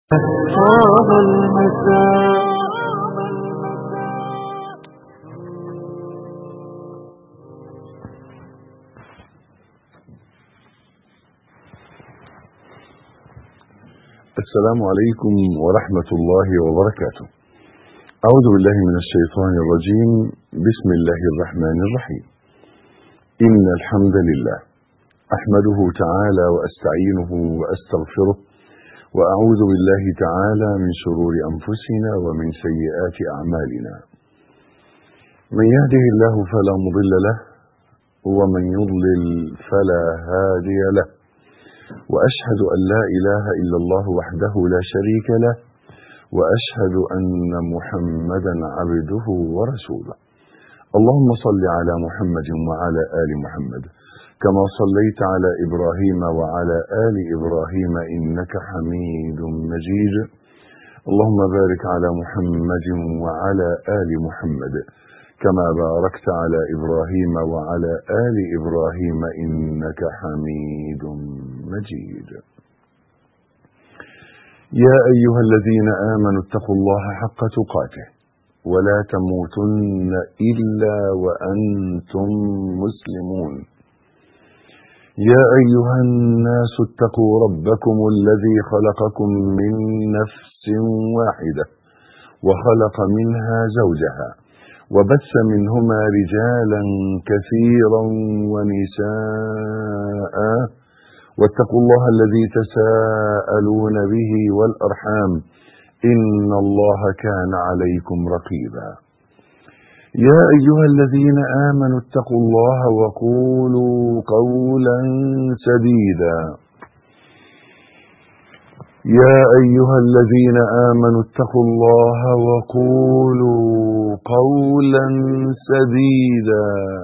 طاب المساء السلام عليكم ورحمة الله وبركاته. أعوذ بالله من الشيطان الرجيم، بسم الله الرحمن الرحيم. إن الحمد لله أحمده تعالى وأستعينه وأستغفره وأعوذ بالله تعالى من شرور أنفسنا ومن سيئات أعمالنا. من يهده الله فلا مضل له ومن يضلل فلا هادي له. واشهد ان لا اله الا الله وحده لا شريك له واشهد ان محمدا عبده ورسوله اللهم صل على محمد وعلى ال محمد كما صليت على ابراهيم وعلى ال ابراهيم انك حميد مجيد اللهم بارك على محمد وعلى ال محمد كما باركت على ابراهيم وعلى ال ابراهيم انك حميد مجيد يا ايها الذين امنوا اتقوا الله حق تقاته ولا تموتن الا وانتم مسلمون يا ايها الناس اتقوا ربكم الذي خلقكم من نفس واحده وخلق منها زوجها وبث منهما رجالا كثيرا ونساء واتقوا الله الذي تساءلون به والارحام ان الله كان عليكم رقيبا يا ايها الذين امنوا اتقوا الله وقولوا قولا سديدا يا ايها الذين امنوا اتقوا الله وقولوا قولا سديدا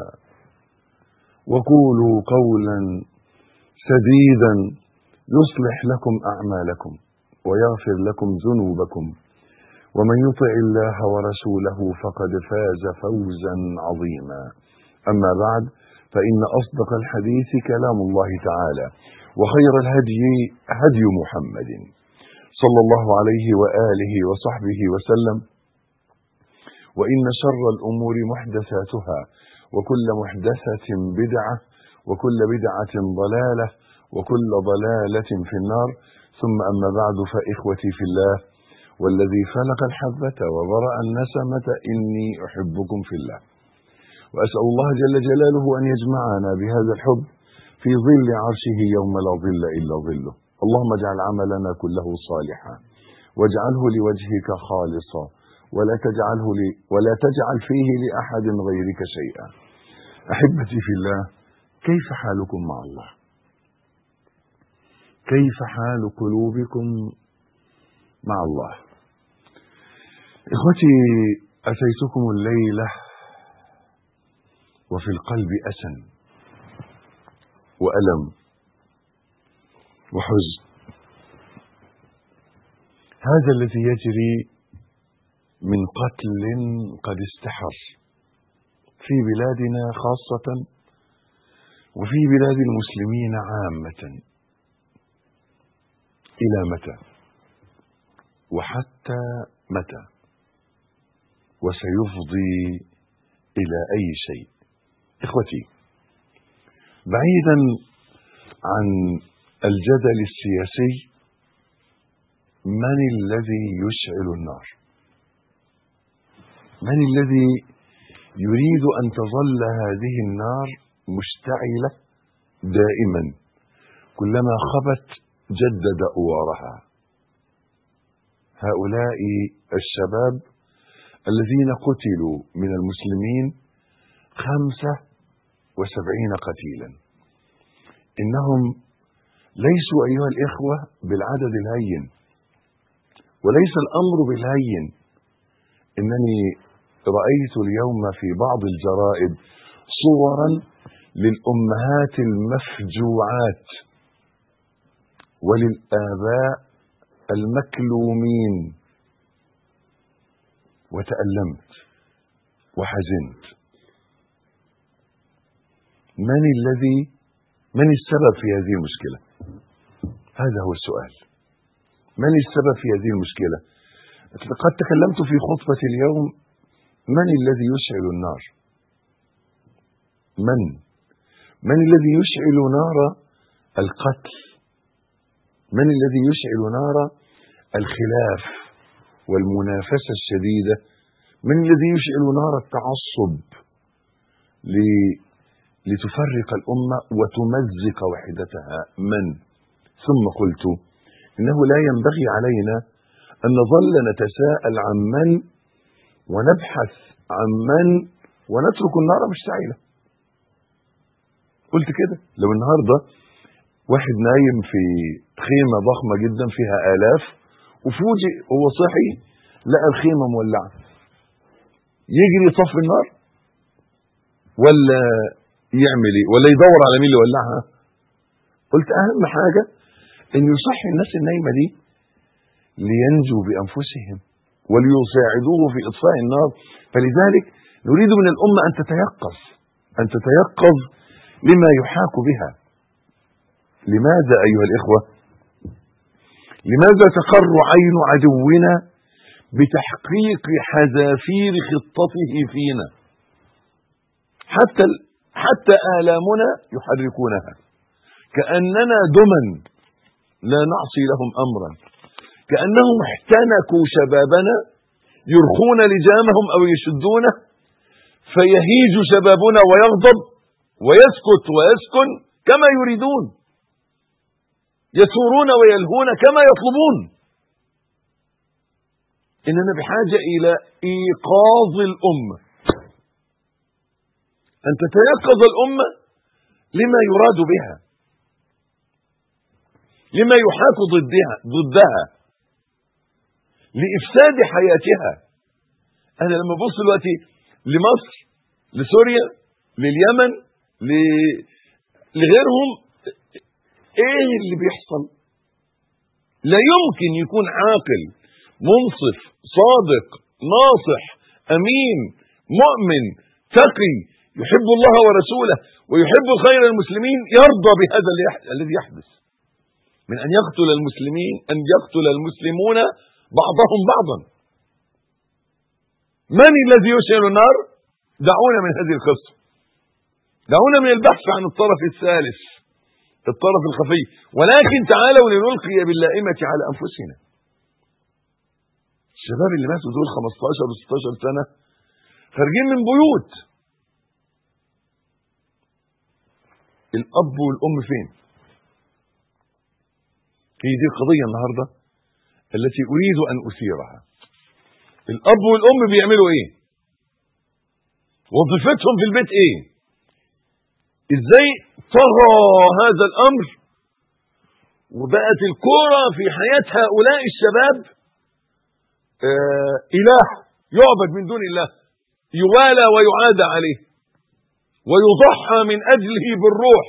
وقولوا قولا سديدا يصلح لكم اعمالكم ويغفر لكم ذنوبكم ومن يطع الله ورسوله فقد فاز فوزا عظيما اما بعد فان اصدق الحديث كلام الله تعالى وخير الهدي هدي محمد صلى الله عليه واله وصحبه وسلم وان شر الامور محدثاتها وكل محدثه بدعه وكل بدعه ضلاله وكل ضلاله في النار ثم اما بعد فاخوتي في الله والذي فلق الحبه وبرا النسمه اني احبكم في الله واسال الله جل جلاله ان يجمعنا بهذا الحب في ظل عرشه يوم لا ظل الا ظله اللهم اجعل عملنا كله صالحا واجعله لوجهك خالصا ولا تجعله لي ولا تجعل فيه لاحد غيرك شيئا احبتي في الله كيف حالكم مع الله كيف حال قلوبكم مع الله اخوتي اتيتكم الليله وفي القلب اسن والم وحزن هذا الذي يجري من قتل قد استحر في بلادنا خاصه وفي بلاد المسلمين عامه الى متى وحتى متى وسيفضي الى اي شيء اخوتي بعيدا عن الجدل السياسي من الذي يشعل النار من الذي يريد ان تظل هذه النار مشتعله دائما كلما خبت جدد اوارها هؤلاء الشباب الذين قتلوا من المسلمين خمسه وسبعين قتيلا انهم ليسوا ايها الاخوه بالعدد الهين وليس الامر بالهين انني رايت اليوم في بعض الجرائد صورا للامهات المفجوعات وللاباء المكلومين وتالمت وحزنت من الذي من السبب في هذه المشكله هذا هو السؤال من السبب في هذه المشكلة قد تكلمت في خطبة اليوم من الذي يشعل النار من من الذي يشعل نار القتل من الذي يشعل نار الخلاف والمنافسة الشديدة من الذي يشعل نار التعصب ل- لتفرق الأمة وتمزق وحدتها من ثم قلت إنه لا ينبغي علينا أن نظل نتساءل عن من ونبحث عن من ونترك النار مشتعلة قلت كده لو النهارده واحد نايم في خيمة ضخمة جدا فيها آلاف وفوجئ هو صحي لقى الخيمة مولعة يجري يطفي النار ولا يعمل ايه ولا يدور على مين اللي ولعها قلت اهم حاجة ان يصحي الناس النايمة دي لينجوا بانفسهم وليساعدوه في اطفاء النار فلذلك نريد من الامة ان تتيقظ ان تتيقظ لما يحاك بها لماذا ايها الاخوه لماذا تقر عين عدونا بتحقيق حذافير خطته فينا حتى ال- حتى آلامنا يحركونها كأننا دما لا نعصي لهم أمرا كأنهم احتنكوا شبابنا يرخون لجامهم أو يشدونه فيهيج شبابنا ويغضب ويسكت ويسكن كما يريدون يثورون ويلهون كما يطلبون اننا بحاجه الى ايقاظ الامه ان تتيقظ الامه لما يراد بها لما يحاك ضدها ضدها لافساد حياتها انا لما ابص دلوقتي لمصر لسوريا لليمن ل- لغيرهم ايه اللي بيحصل لا يمكن يكون عاقل منصف صادق ناصح امين مؤمن تقي يحب الله ورسوله ويحب خير المسلمين يرضى بهذا اللي يح- الذي يحدث من ان يقتل المسلمين ان يقتل المسلمون بعضهم بعضا من الذي يشعل النار دعونا من هذه القصه دعونا من البحث عن الطرف الثالث الطرف الخفي ولكن تعالوا لنلقي باللائمة على أنفسنا الشباب اللي ماتوا دول 15 و 16 سنة خارجين من بيوت الأب والأم فين هي دي القضية النهاردة التي أريد أن أثيرها الأب والأم بيعملوا إيه وظيفتهم في البيت إيه ازاي طغى هذا الامر وبقت الكوره في حياه هؤلاء الشباب آه اله يعبد من دون الله يوالى ويعاد عليه ويضحى من اجله بالروح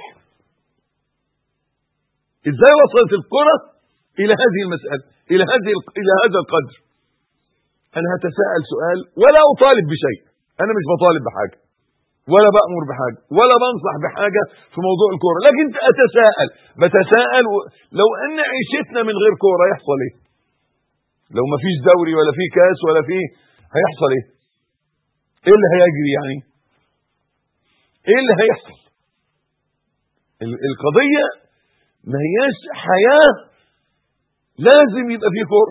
ازاي وصلت الكره الى هذه المساله الى هذه الى هذا القدر انا هتساءل سؤال ولا اطالب بشيء انا مش بطالب بحاجه ولا بأمر بحاجة ولا بنصح بحاجة في موضوع الكورة لكن أتساءل بتساءل و... لو أن عيشتنا من غير كورة يحصل إيه لو ما فيش دوري ولا في كاس ولا في هيحصل إيه إيه اللي هيجري يعني إيه اللي هيحصل ال- القضية ما هياش حياة لازم يبقى فيه كورة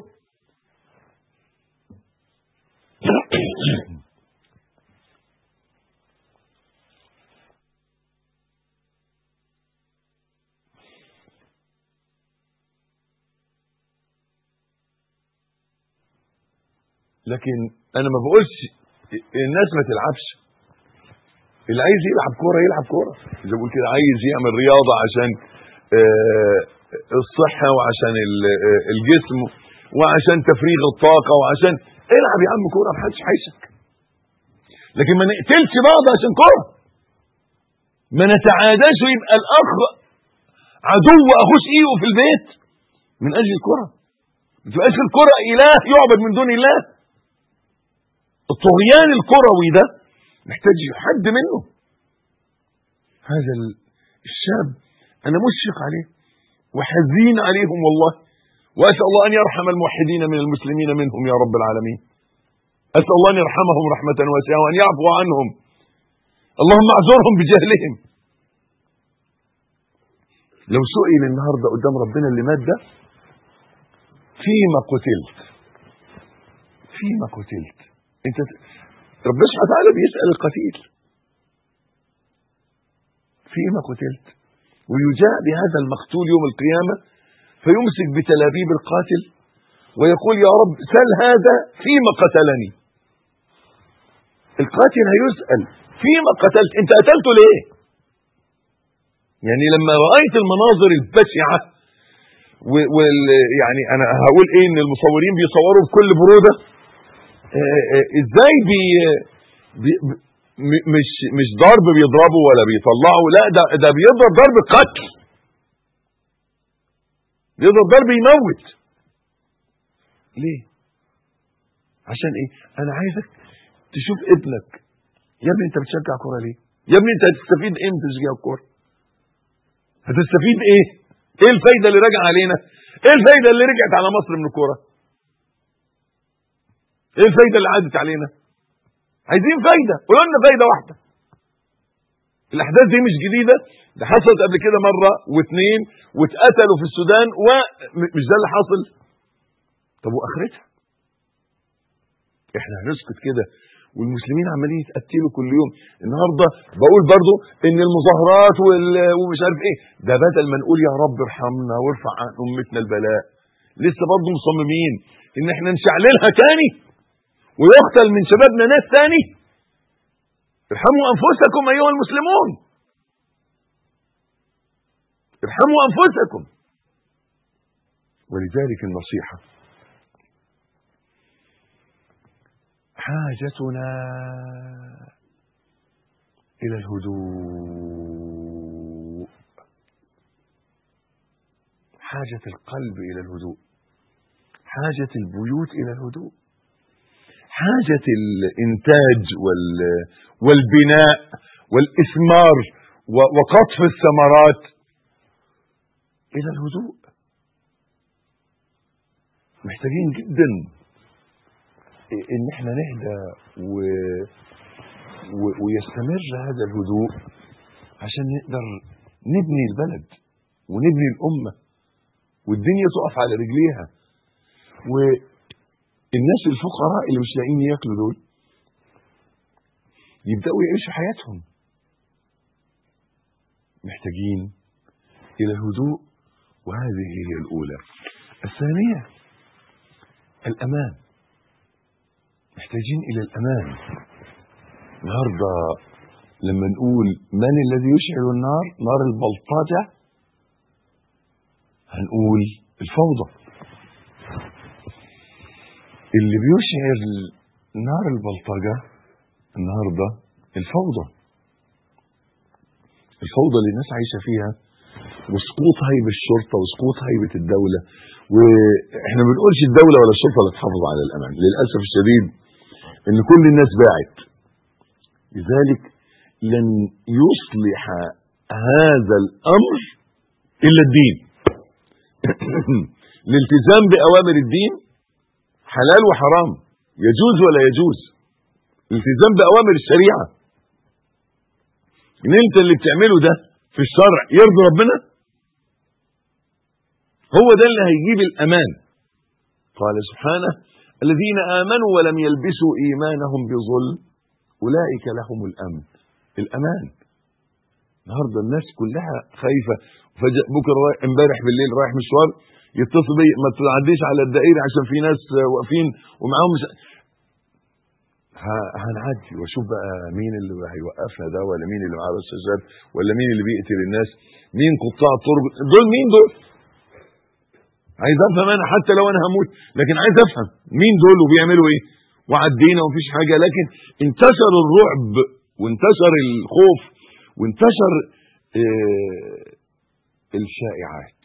لكن انا ما بقولش الناس ما تلعبش اللي عايز يلعب كوره يلعب كوره زي ما بقول كده عايز يعمل رياضه عشان آه، الصحه وعشان ال- آه، الجسم وعشان تفريغ الطاقه وعشان العب يا عم كوره محدش هيشك لكن ما نقتلش بعض عشان كوره ما نتعاداش ويبقى الاخ عدو اخوش ايه في البيت من اجل الكره ما تبقاش الكره اله يعبد من دون الله الطغيان الكروي ده محتاج حد منه هذا ال- الشاب انا مشفق عليه وحزين عليهم والله واسال الله ان يرحم الموحدين من المسلمين منهم يا رب العالمين اسال الله ان يرحمهم رحمه واسعه وان يعفو عنهم اللهم اعذرهم بجهلهم لو سئل النهارده قدام ربنا اللي مات ده فيما قتلت فيما قتلت انت ربنا سبحانه وتعالى بيسال القتيل فيما قتلت ويجاء بهذا المقتول يوم القيامه فيمسك بتلابيب القاتل ويقول يا رب سل هذا فيما قتلني القاتل هيسال فيما قتلت انت قتلته ليه يعني لما رايت المناظر البشعه وال يعني انا هقول ايه ان المصورين بيصوروا بكل بروده آه، آه، ازاي بي, بي م- مش مش ضرب بيضربه ولا بيطلعه لا ده ده بيضرب ضرب قتل بيضرب ضرب يموت ليه عشان ايه انا عايزك تشوف ابنك يا ابني انت بتشجع كوره ليه يا ابني انت هتستفيد ايه من تشجيع الكوره هتستفيد ايه ايه الفايده اللي راجع علينا ايه الفايده اللي رجعت على مصر من الكوره ايه الفايده اللي عادت علينا عايزين فايده قولوا لنا فايده واحده الاحداث دي مش جديده ده حصلت قبل كده مره واثنين واتقتلوا في السودان ومش ده اللي حاصل طب واخرتها احنا هنسكت كده والمسلمين عمالين يتقتلوا كل يوم النهارده بقول برضو ان المظاهرات وال- ومش عارف ايه ده بدل ما نقول يا رب ارحمنا وارفع عن امتنا البلاء لسه برضو مصممين ان احنا نشعللها تاني ويقتل من شبابنا ناس تاني ارحموا انفسكم ايها المسلمون ارحموا انفسكم ولذلك النصيحه حاجتنا الى الهدوء حاجه القلب الى الهدوء حاجه البيوت الى الهدوء حاجه الانتاج وال والبناء والاثمار و- وقطف الثمرات الى الهدوء محتاجين جدا ان احنا نهدى و... و... ويستمر هذا الهدوء عشان نقدر نبني البلد ونبني الامه والدنيا تقف على رجليها والناس الفقراء اللي مش لاقيين ياكلوا دول يبداوا يعيشوا حياتهم محتاجين الى الهدوء وهذه هي الاولى الثانيه الامان محتاجين الى الامان النهارده لما نقول من الذي يشعل النار نار البلطجه هنقول الفوضى اللي بيشعل نار البلطجه النهارده الفوضى الفوضى اللي الناس عايشه فيها وسقوط هيبه الشرطه وسقوط هيبه الدوله واحنا ما بنقولش الدوله ولا الشرطه اللي تحافظ على الامان للاسف الشديد ان كل الناس باعت لذلك لن يصلح هذا الامر الا الدين الالتزام باوامر الدين حلال وحرام يجوز ولا يجوز الالتزام باوامر الشريعه ان انت اللي بتعمله ده في الشرع يرضي ربنا هو ده اللي هيجيب الامان قال سبحانه الذين امنوا ولم يلبسوا ايمانهم بظلم اولئك لهم الامن الامان النهارده الناس كلها خايفه فجأة بكره رايح امبارح بالليل رايح مشوار يتصل بي ما تعديش على الدائري عشان في ناس واقفين ومعاهم مش ه- هنعدي واشوف بقى مين اللي هيوقفنا ده ولا مين اللي معاه رشاشات ولا مين اللي بيقتل الناس مين قطاع الطرق دول مين دول عايز افهم انا حتى لو انا هموت لكن عايز افهم مين دول وبيعملوا ايه وعدينا ومفيش حاجه لكن انتشر الرعب وانتشر الخوف وانتشر آه الشائعات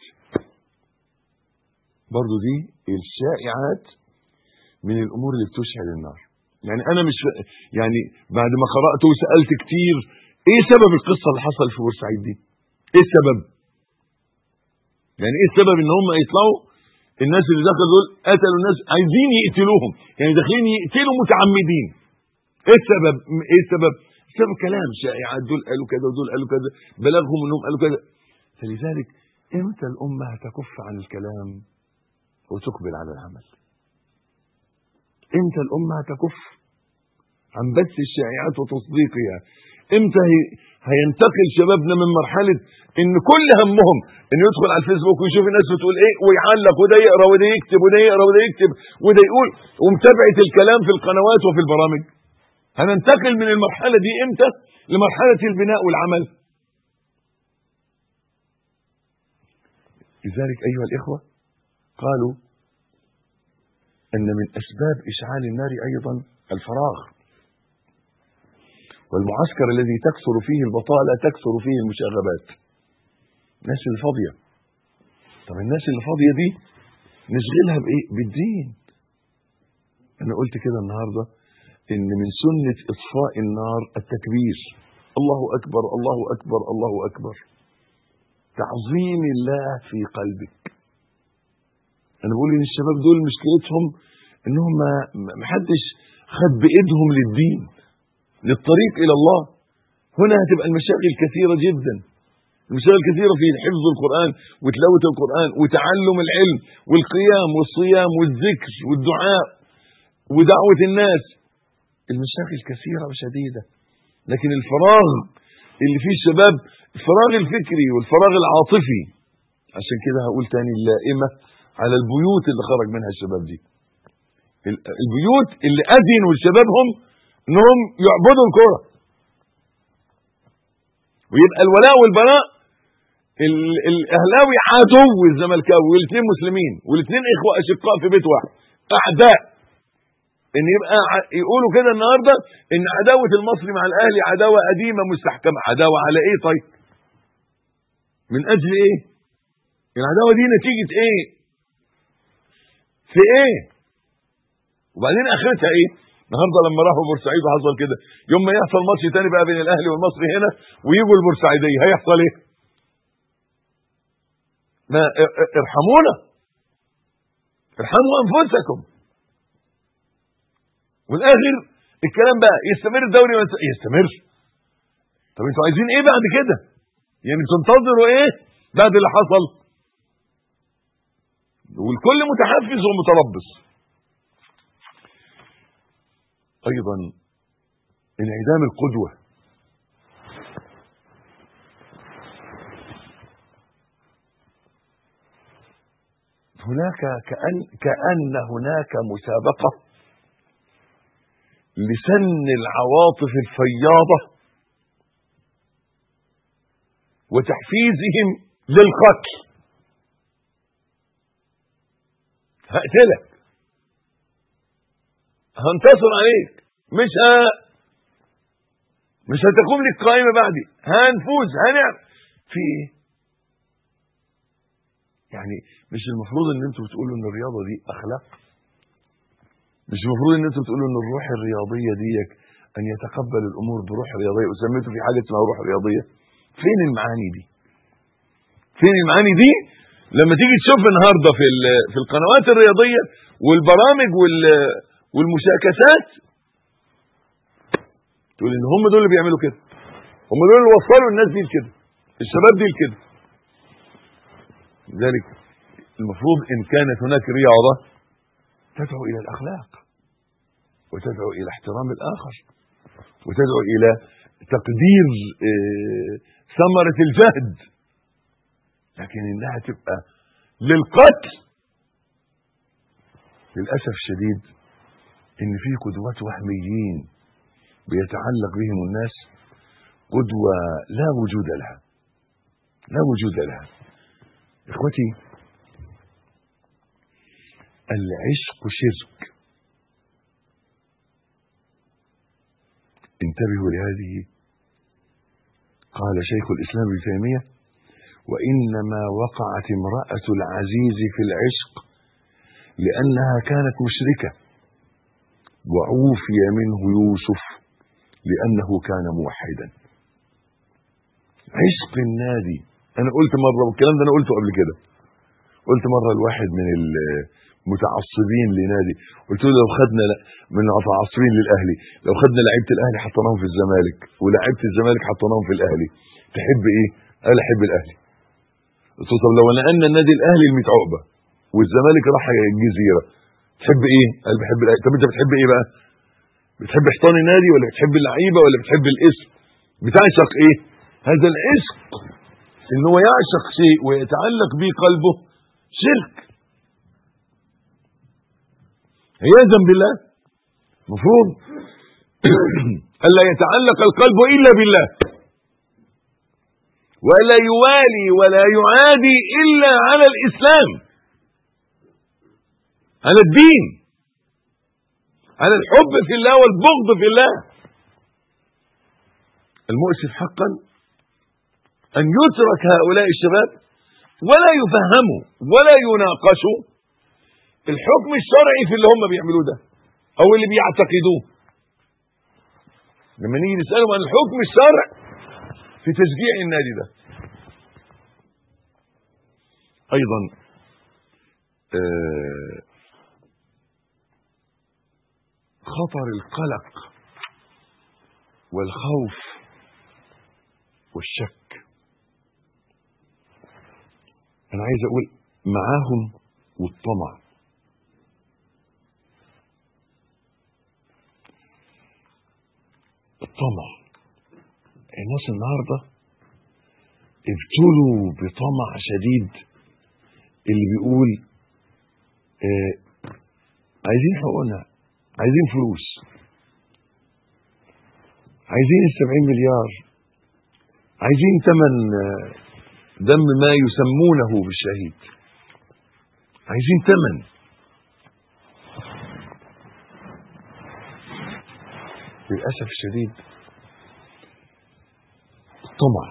برضو دي الشائعات من الامور اللي بتشعل النار يعني انا مش يعني بعد ما قرات وسالت كتير ايه سبب القصه اللي حصل في بورسعيد دي ايه السبب يعني ايه السبب ان هم يطلعوا الناس اللي دخلوا دول قتلوا الناس عايزين يقتلوهم يعني داخلين يقتلوا متعمدين ايه السبب ايه السبب السبب كلام شائعات دول قالوا كذا ودول قالوا كذا بلغهم انهم قالوا كذا فلذلك امتى الامه هتكف عن الكلام وتقبل على العمل امتى الامه هتكف عن بث الشائعات وتصديقها امتى هي هينتقل شبابنا من مرحله ان كل همهم انه يدخل على الفيسبوك ويشوف الناس بتقول ايه ويعلق وده يقرا وده يكتب وده يقرا وده يكتب وده يقول ومتابعه الكلام في القنوات وفي البرامج هننتقل من المرحله دي امتى لمرحله البناء والعمل لذلك ايها الاخوه قالوا ان من اسباب اشعال النار ايضا الفراغ والمعسكر الذي تكثر فيه البطاله تكثر فيه المشاغبات الناس اللي فاضيه طب الناس اللي فاضيه دي نشغلها بايه بالدين انا قلت كده النهارده ان من سنه اطفاء النار التكبير الله اكبر الله اكبر الله اكبر تعظيم الله في قلبك انا بقول ان الشباب دول مشكلتهم انهم ما حدش خد بايدهم للدين للطريق الى الله هنا هتبقى المشاغل كثيره جدا المشاغل كثيره في حفظ القران وتلاوه القران وتعلم العلم والقيام والصيام والذكر والدعاء ودعوه الناس المشاغل كثيره وشديده لكن الفراغ اللي فيه الشباب الفراغ الفكري والفراغ العاطفي عشان كده هقول تاني اللائمه على البيوت اللي خرج منها الشباب دي البيوت اللي اذنوا لشبابهم انهم يعبدوا الكره ويبقى الولاء والبراء الاهلاوي عدو الزملكاوي والاثنين مسلمين والاثنين اخوه اشقاء في بيت واحد اعداء ان يبقى يقولوا كده النهارده ان عداوه المصري مع الاهلي عداوه قديمه مستحكمه عداوه على ايه طيب من اجل ايه العداوه دي نتيجه ايه في ايه وبعدين اخرتها ايه النهارده لما راحوا بورسعيد وحصل كده يوم ما يحصل ماتش تاني بقى بين الاهلي والمصري هنا ويجوا البورسعيديه هيحصل ايه ما ارحمونا ارحموا انفسكم والاخر الكلام بقى يستمر الدوري ما يستمر طب انتوا عايزين ايه بعد كده يعني تنتظروا ايه بعد اللي حصل والكل متحفز ومتربص ايضا انعدام القدوه هناك كأن كأن هناك مسابقة لسن العواطف الفياضة وتحفيزهم للقتل هقتلك هنتصر عليك مش ه... مش هتقوم لك قائمة بعدي هنفوز هنعمل في ايه يعني مش المفروض ان انتوا بتقولوا ان الرياضة دي اخلاق مش المفروض ان انتوا بتقولوا ان الروح الرياضية ديك ان يتقبل الامور بروح رياضية وسميتوا في حاجة اسمها روح رياضية فين المعاني دي فين المعاني دي لما تيجي تشوف النهارده في في القنوات الرياضيه والبرامج وال والمشاكسات تقول ان هم دول اللي بيعملوا كده هم دول اللي وصلوا الناس دي لكده الشباب دي لكده لذلك المفروض ان كانت هناك رياضه تدعو الى الاخلاق وتدعو الى احترام الاخر وتدعو الى تقدير ثمره الجهد لكن انها تبقى للقتل للاسف الشديد ان في قدوات وهميين بيتعلق بهم الناس قدوه لا وجود لها لا وجود لها اخوتي العشق شرك انتبهوا لهذه قال شيخ الاسلام ابن تيميه وانما وقعت امراه العزيز في العشق لانها كانت مشركه وعوفي منه يوسف لانه كان موحدا عشق النادي انا قلت مره والكلام ده انا قلته قبل كده قلت مره لواحد من المتعصبين لنادي قلت له لو خدنا من المتعصبين للاهلي لو خدنا لعيبه الاهلي حطيناهم في الزمالك ولعيبه الزمالك حطيناهم في الاهلي تحب ايه؟ قال احب الاهلي قلت له طب لو نقلنا النادي الاهلي ل 100 عقبه والزمالك راح الجزيره تحب ايه؟ قال بحب الاهلي طب انت بتحب ايه بقى؟ بتحب حيطان النادي ولا بتحب اللعيبه ولا بتحب الاسم؟ بتعشق ايه؟ هذا العشق ان هو يعشق شيء ويتعلق به قلبه شرك عياذا بالله مفهوم الا يتعلق القلب الا بالله ولا يوالي ولا يعادي الا على الاسلام على الدين على الحب في الله والبغض في الله المؤسف حقا ان يترك هؤلاء الشباب ولا يفهموا ولا يناقشوا الحكم الشرعي في اللي هم بيعملوه ده او اللي بيعتقدوه لما نيجي نسالهم عن الحكم الشرعي في تشجيع النادي ده ايضا آه خطر القلق والخوف والشك انا عايز اقول معاهم والطمع الطمع الناس النهارده ابتلوا بطمع شديد اللي بيقول آه عايزين حقوقنا عايزين فلوس عايزين السبعين مليار عايزين ثمن دم ما يسمونه بالشهيد عايزين ثمن للأسف الشديد الطمع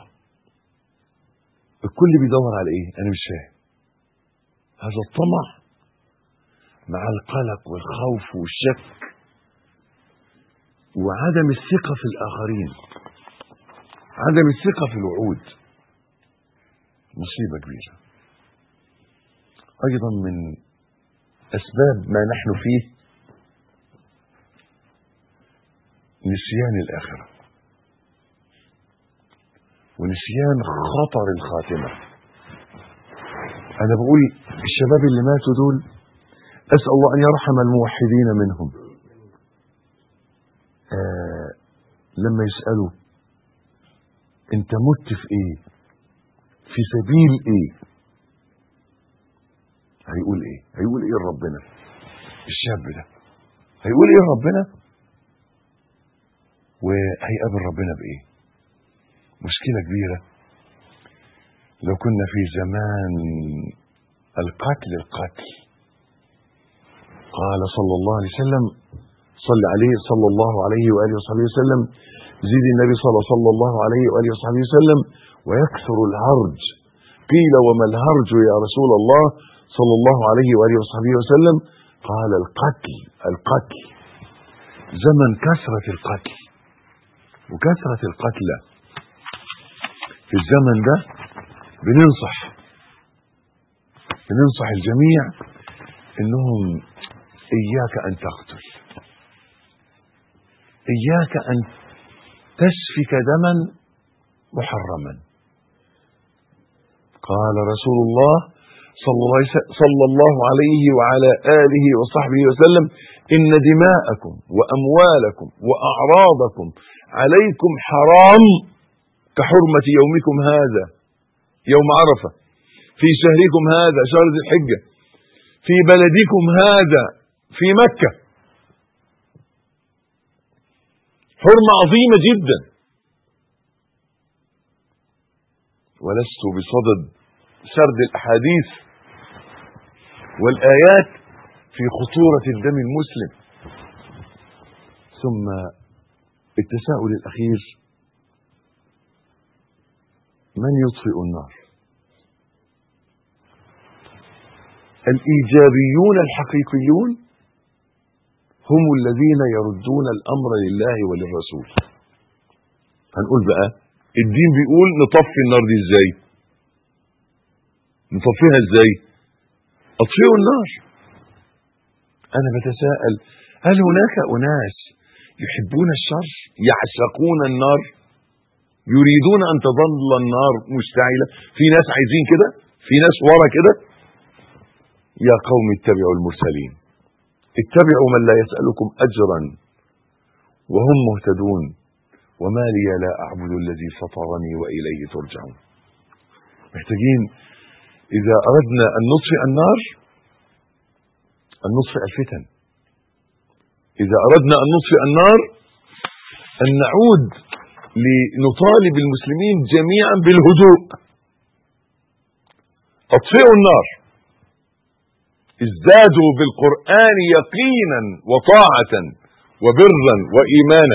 الكل بيدور على ايه انا مش فاهم هذا الطمع مع القلق والخوف والشك وعدم الثقة في الآخرين عدم الثقة في الوعود مصيبة كبيرة أيضا من أسباب ما نحن فيه نسيان الآخرة ونسيان خطر الخاتمة أنا بقول الشباب اللي ماتوا دول أسأل الله أن يرحم الموحدين منهم آه لما يسألوا أنت مت في إيه في سبيل إيه هيقول إيه هيقول إيه ربنا الشاب ده هيقول إيه ربنا وهيقابل ربنا بإيه مشكلة كبيرة لو كنا في زمان القتل القتل قال صلى الله عليه وسلم صلى عليه صلى الله عليه وآله وصحبه وسلم زيد النبي صلى, صلى الله عليه وآله وصحبه وسلم ويكثر الهرج قيل وما الهرج يا رسول الله صلى الله عليه وآله وصحبه وسلم قال القتل القتل زمن كثرة القتل وكثرة القتلى في الزمن ده بننصح بننصح الجميع انهم اياك ان تقتل اياك ان تسفك دما محرما قال رسول الله صلى الله عليه وعلى اله وصحبه وسلم ان دماءكم واموالكم واعراضكم عليكم حرام كحرمه يومكم هذا يوم عرفه في شهركم هذا شهر ذي الحجه في بلدكم هذا في مكه حرمه عظيمه جدا ولست بصدد سرد الاحاديث والايات في خطوره الدم المسلم ثم التساؤل الاخير من يطفئ النار الايجابيون الحقيقيون هم الذين يردون الامر لله وللرسول هنقول بقى الدين بيقول نطفي النار دي ازاي نطفيها ازاي اطفئوا النار انا بتساءل هل هناك اناس يحبون الشر يعشقون النار يريدون ان تظل النار مشتعله في ناس عايزين كده في ناس ورا كده يا قوم اتبعوا المرسلين اتبعوا من لا يسالكم اجرا وهم مهتدون وما لي لا اعبد الذي فطرني واليه ترجعون محتاجين اذا اردنا ان نطفئ النار ان نطفئ الفتن اذا اردنا ان نطفئ النار ان نعود لنطالب المسلمين جميعا بالهدوء اطفئوا النار ازدادوا بالقران يقينا وطاعه وبرا وايمانا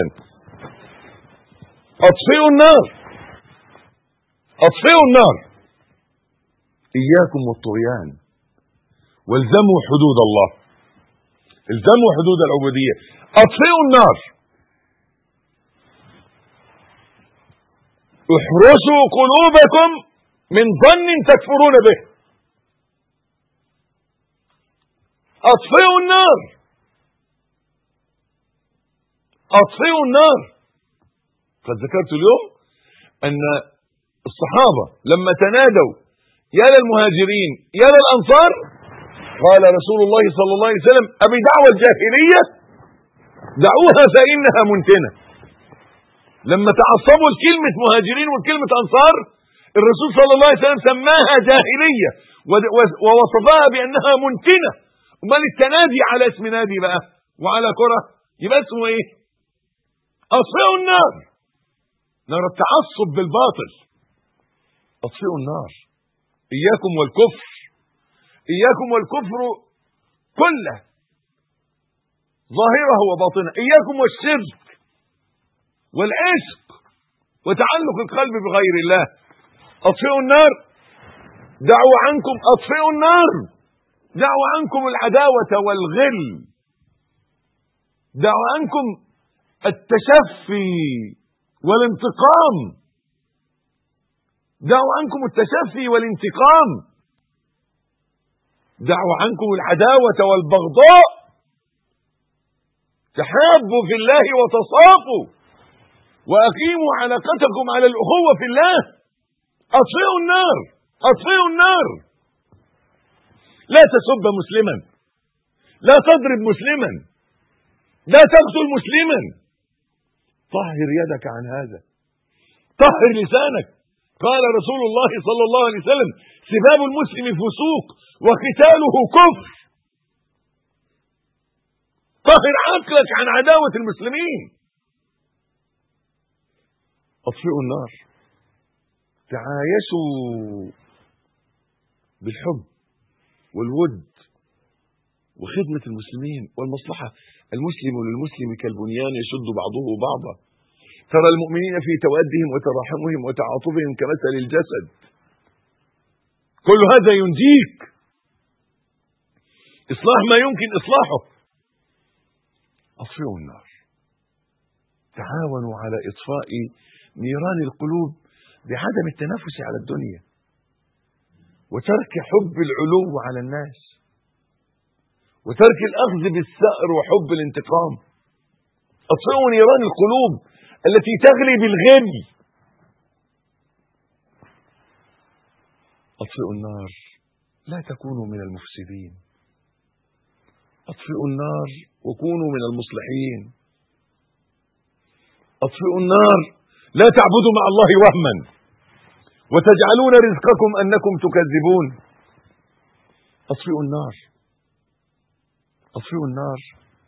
اطفئوا النار اطفئوا النار اياكم والطغيان والزموا حدود الله الزموا حدود العبوديه اطفئوا النار احرسوا قلوبكم من ظن تكفرون به اطفئوا النار اطفئوا النار قد ذكرت اليوم ان الصحابه لما تنادوا يا للمهاجرين يا للانصار قال رسول الله صلى الله عليه وسلم ابي دعوه الجاهليه دعوها فانها منتنه لما تعصبوا لكلمه مهاجرين وكلمه انصار الرسول صلى الله عليه وسلم سماها جاهليه ووصفها بانها منتنه امال التنادي على اسم نادي بقى وعلى كره يبقى اسمه ايه اطفئوا النار نار التعصب بالباطل اطفئوا النار اياكم والكفر اياكم والكفر كله ظاهره وباطنه اياكم والشرك والعشق وتعلق القلب بغير الله اطفئوا النار دعوا عنكم اطفئوا النار دعوا عنكم العداوه والغل دعوا عنكم التشفي والانتقام دعوا عنكم التشفي والانتقام دعوا عنكم العداوة والبغضاء تحابوا في الله وتصافوا وأقيموا علاقتكم على الأخوة في الله أطفئوا النار أطفئوا النار لا تسب مسلما لا تضرب مسلما لا تقتل مسلما طهر يدك عن هذا طهر لسانك قال رسول الله صلى الله عليه وسلم سباب المسلم فسوق وقتاله كفر طهر عقلك عن عداوة المسلمين اطفئوا النار تعايشوا بالحب والود وخدمة المسلمين والمصلحة المسلم للمسلم كالبنيان يشد بعضه بعضا ترى المؤمنين في توادهم وتراحمهم وتعاطفهم كمثل الجسد كل هذا ينجيك اصلاح ما يمكن اصلاحه اطفئوا النار تعاونوا على اطفاء نيران القلوب بعدم التنافس على الدنيا وترك حب العلو على الناس وترك الاخذ بالثأر وحب الانتقام اطفئوا نيران القلوب التي تغلي بالغل اطفئوا النار لا تكونوا من المفسدين اطفئوا النار وكونوا من المصلحين اطفئوا النار لا تعبدوا مع الله وهما وتجعلون رزقكم انكم تكذبون اطفئوا النار اطفئوا النار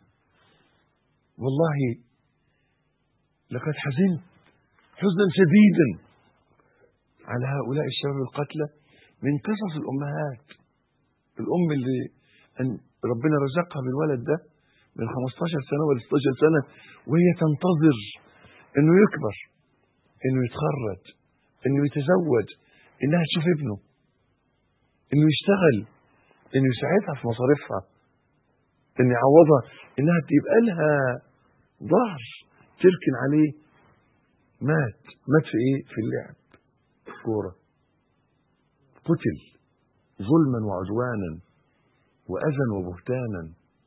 والله لقد حزنت حزنا شديدا على هؤلاء الشباب القتلى من قصص الامهات الام اللي أن ربنا رزقها بالولد ده من 15 سنه ولا 16 سنه وهي تنتظر انه يكبر انه يتخرج انه يتزوج انها تشوف ابنه انه يشتغل انه يساعدها في مصاريفها انه يعوضها انها تبقى لها ظهر تركن عليه مات مات في ايه في اللعب كوره قتل ظلما وعدوانا وأذى وبهتانا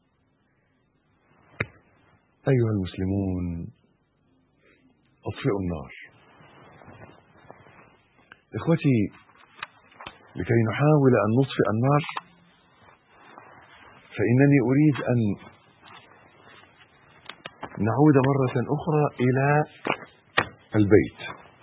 أيها المسلمون أطفئوا النار إخوتي لكي نحاول أن نطفئ النار فإنني أريد أن نعود مرة أخرى إلى البيت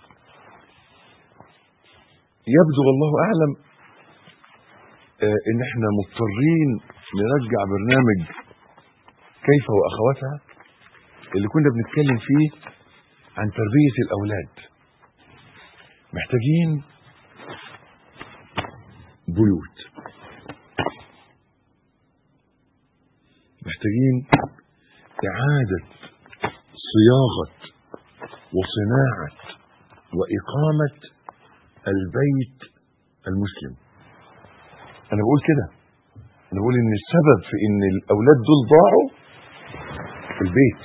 يبدو والله أعلم آه، إن إحنا مضطرين نرجع برنامج كيف وأخواتها اللي كنا بنتكلم فيه عن تربية الأولاد محتاجين بيوت محتاجين إعادة صياغة وصناعة وإقامة البيت المسلم أنا بقول كده أنا بقول إن السبب في إن الأولاد دول ضاعوا في البيت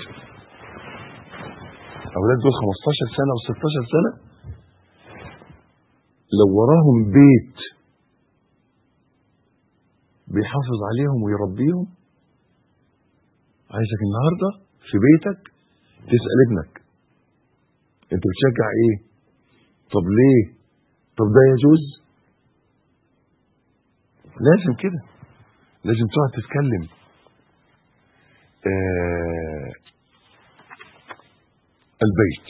الأولاد دول 15 سنة و16 سنة لو وراهم بيت بيحافظ عليهم ويربيهم عايزك النهارده في بيتك تسأل ابنك انت بتشجع ايه طب ليه طب ده يجوز لازم كده لازم تقعد تتكلم آه البيت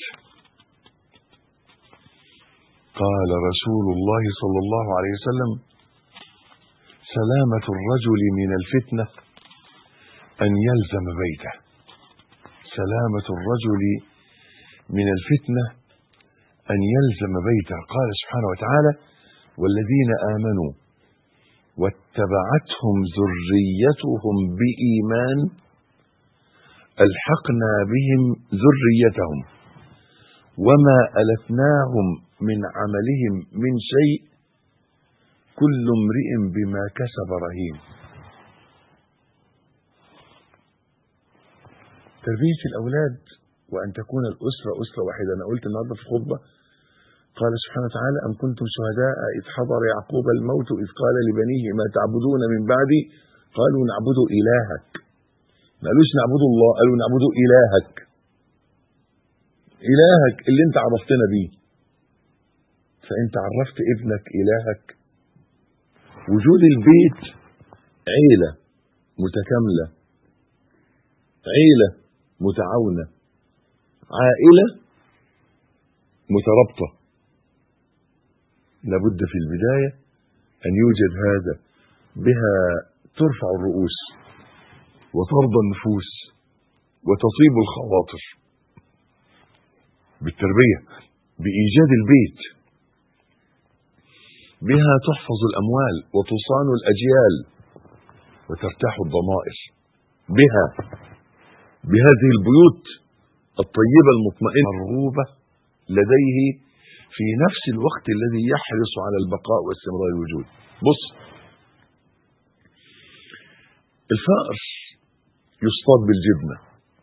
قال رسول الله صلى الله عليه وسلم سلامة الرجل من الفتنة أن يلزم بيته سلامة الرجل من الفتنة أن يلزم بيته قال سبحانه وتعالى والذين آمنوا واتبعتهم ذريتهم بإيمان ألحقنا بهم ذريتهم وما ألتناهم من عملهم من شيء كل امرئ بما كسب رهين تربية الأولاد وأن تكون الأسرة أسرة واحدة أنا قلت النهاردة في الخطبة قال سبحانه وتعالى أم كنتم شهداء إذ حضر يعقوب الموت إذ قال لبنيه ما تعبدون من بعدي قالوا نعبد إلهك ما قالوش نعبد الله قالوا نعبد إلهك إلهك اللي أنت عرفتنا بيه فأنت عرفت ابنك إلهك وجود البيت عيلة متكاملة عيلة متعاونة عائلة مترابطة لابد في البداية أن يوجد هذا بها ترفع الرؤوس وترضى النفوس وتطيب الخواطر بالتربية بإيجاد البيت بها تحفظ الأموال وتصان الأجيال وترتاح الضمائر بها بهذه البيوت الطيبة المطمئنة مرغوبة لديه في نفس الوقت الذي يحرص على البقاء واستمرار الوجود بص الفأر يصطاد بالجبنة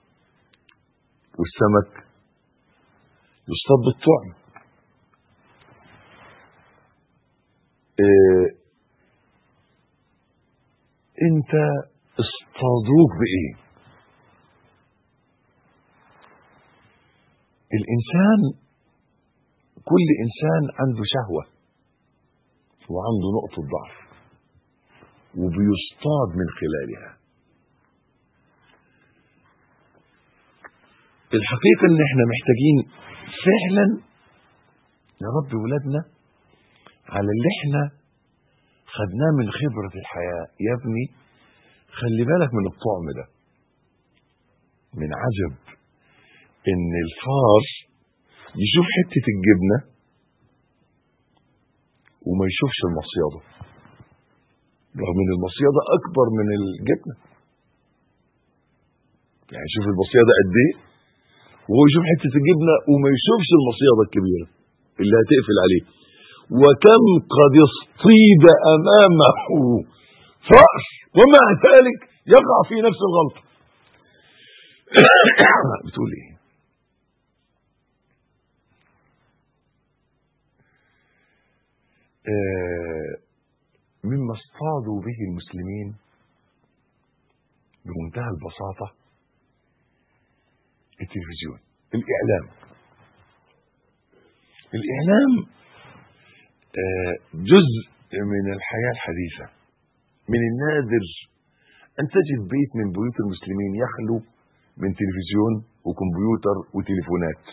والسمك يصطاد بالطعم إيه انت اصطادوك بايه الانسان كل انسان عنده شهوه وعنده نقطه ضعف وبيصطاد من خلالها الحقيقه ان احنا محتاجين فعلا نربي ولادنا على اللي احنا خدناه من خبره الحياه يا ابني خلي بالك من الطعم ده من عجب ان الفار يشوف حته الجبنه وما يشوفش المصيده رغم ان المصيده اكبر من الجبنه يعني شوف المصيده قد ايه وهو يشوف حته الجبنه وما يشوفش المصيده الكبيره اللي هتقفل عليه وكم قد اصطيد امامه فأر ومع ذلك يقع في نفس الغلطه بتقول ايه آه مما اصطادوا به المسلمين بمنتهى البساطة التلفزيون الإعلام الإعلام آه، جزء من الحياة الحديثة من النادر أن تجد بيت من بيوت المسلمين يخلو من تلفزيون وكمبيوتر وتليفونات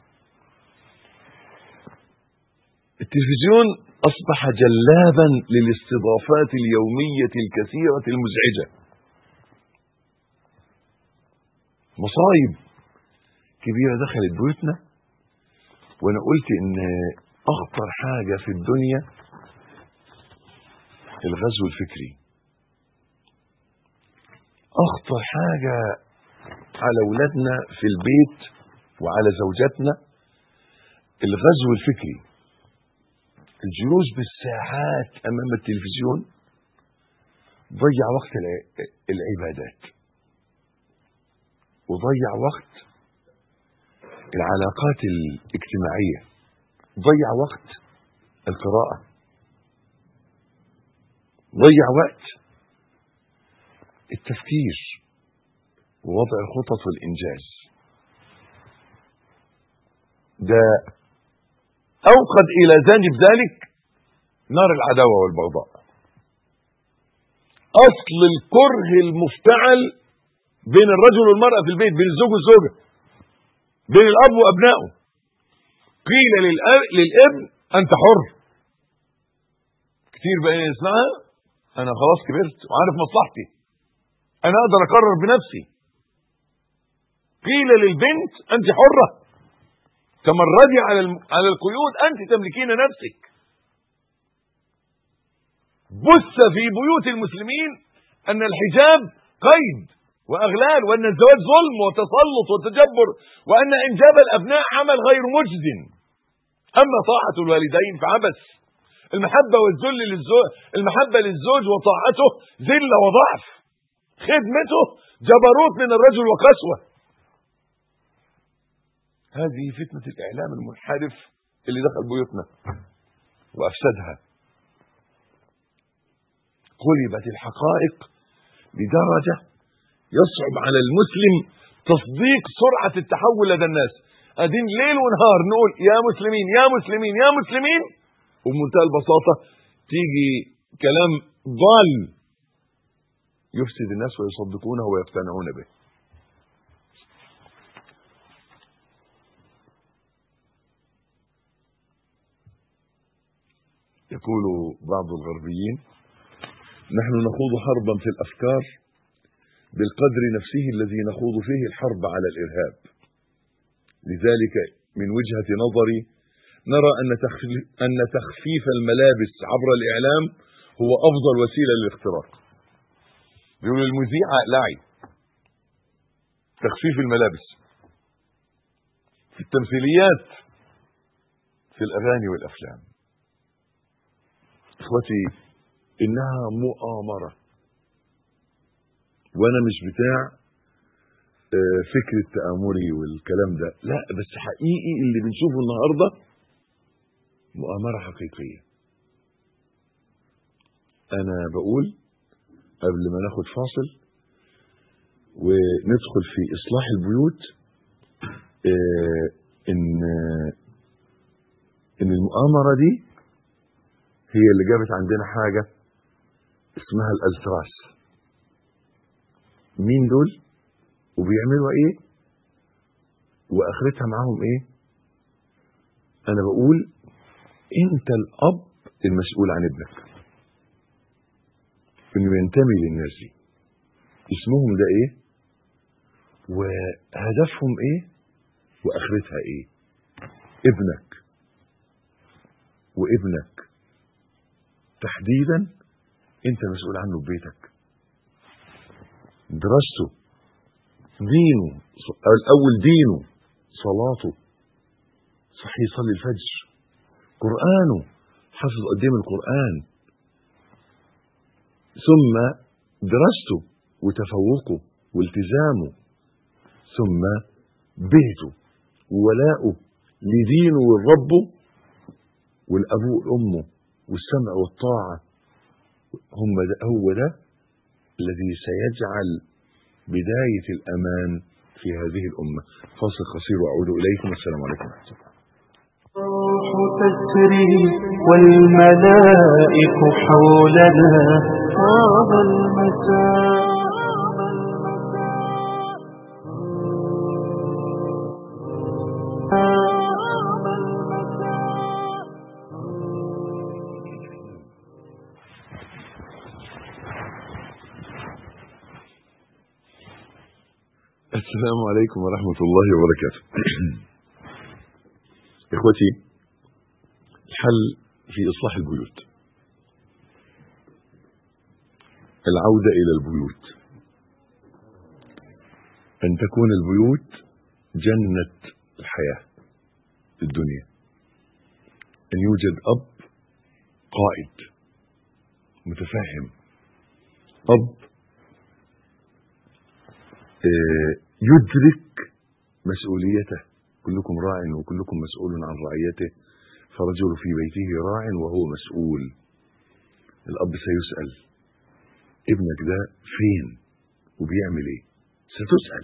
التلفزيون أصبح جلابا للاستضافات اليومية الكثيرة المزعجة مصايب كبيرة دخلت بيوتنا وأنا قلت إن أخطر حاجة في الدنيا الغزو الفكري أخطر حاجة على أولادنا في البيت وعلى زوجاتنا الغزو الفكري الجلوس بالساعات أمام التلفزيون ضيع وقت الع- العبادات وضيع وقت العلاقات الاجتماعية ضيع وقت القراءة ضيع وقت التفكير ووضع الخطط والإنجاز ده أوقد إلى جانب ذلك نار العداوة والبغضاء أصل الكره المفتعل بين الرجل والمرأة في البيت بين الزوج والزوجة بين الأب وأبنائه قيل للأ- للابن أنت حر كتير بقى يسمعها أنا خلاص كبرت وعارف مصلحتي أنا أقدر أقرر بنفسي قيل للبنت أنت حرة تمردي على الم- على القيود أنت تملكين نفسك بث في بيوت المسلمين أن الحجاب قيد وأغلال وأن الزواج ظلم وتسلط وتجبر وأن إنجاب الأبناء عمل غير مجد أما طاعة الوالدين فعبث المحبة والذل للزوج المحبة للزوج وطاعته ذلة وضعف خدمته جبروت من الرجل وقسوة هذه فتنة الإعلام المنحرف اللي دخل بيوتنا وأفسدها قلبت الحقائق بدرجة يصعب على المسلم تصديق سرعة التحول لدى الناس قاعدين ليل ونهار نقول يا مسلمين يا مسلمين يا مسلمين وبمنتهى البساطة تيجي كلام ضال يفسد الناس ويصدقونه ويقتنعون به يقول بعض الغربيين نحن نخوض حربا في الافكار بالقدر نفسه الذي نخوض فيه الحرب على الارهاب لذلك من وجهه نظري نرى ان تخفيف ان تخفيف الملابس عبر الاعلام هو افضل وسيله للاختراق بيقول المذيع اقلعي تخفيف الملابس في التمثيليات في الاغاني والافلام اخوتي انها مؤامره وانا مش بتاع آه، فكر التآمري والكلام ده لا بس حقيقي اللي بنشوفه النهارده مؤامرة حقيقية انا بقول قبل ما ناخد فاصل وندخل في اصلاح البيوت آه، ان ان المؤامرة دي هي اللي جابت عندنا حاجة اسمها الالتراس مين دول وبيعملوا ايه واخرتها معاهم ايه انا بقول انت الاب المسؤول عن ابنك انه ينتمي للناس دي اسمهم ده ايه وهدفهم ايه واخرتها ايه ابنك وابنك تحديدا انت مسؤول عنه في بيتك دراسته دينه الاول دينه صلاته صحي يصلي الفجر قرانه حفظ قدام القران ثم دراسته وتفوقه والتزامه ثم بيته وولاؤه لدينه ولربه والابوه وامه والسمع والطاعه هم ده هو ده الذي سيجعل بداية الأمان في هذه الأمة فاصل قصير وأعود إليكم والسلام عليكم ورحمة الله الروح تسري والملائك حولنا طاب المساء السلام عليكم ورحمة الله وبركاته إخوتي الحل في إصلاح البيوت العودة إلى البيوت أن تكون البيوت جنة الحياة الدنيا أن يوجد أب قائد متفهم أب آه، يدرك مسؤوليته كلكم راع وكلكم مسؤول عن رعيته فرجل في بيته راع وهو مسؤول الأب سيسأل ابنك ده فين وبيعمل ايه ستسأل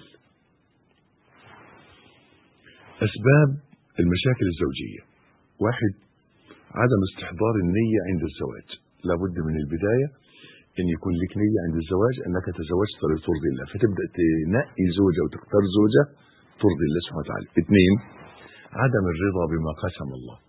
أسباب المشاكل الزوجية واحد عدم استحضار النية عند الزواج لابد من البداية ان يكون لك نية عند الزواج انك تزوجت لترضي الله فتبدأ تنقي زوجة وتختار زوجة ترضي الله سبحانه وتعالى اثنين عدم الرضا بما قسم الله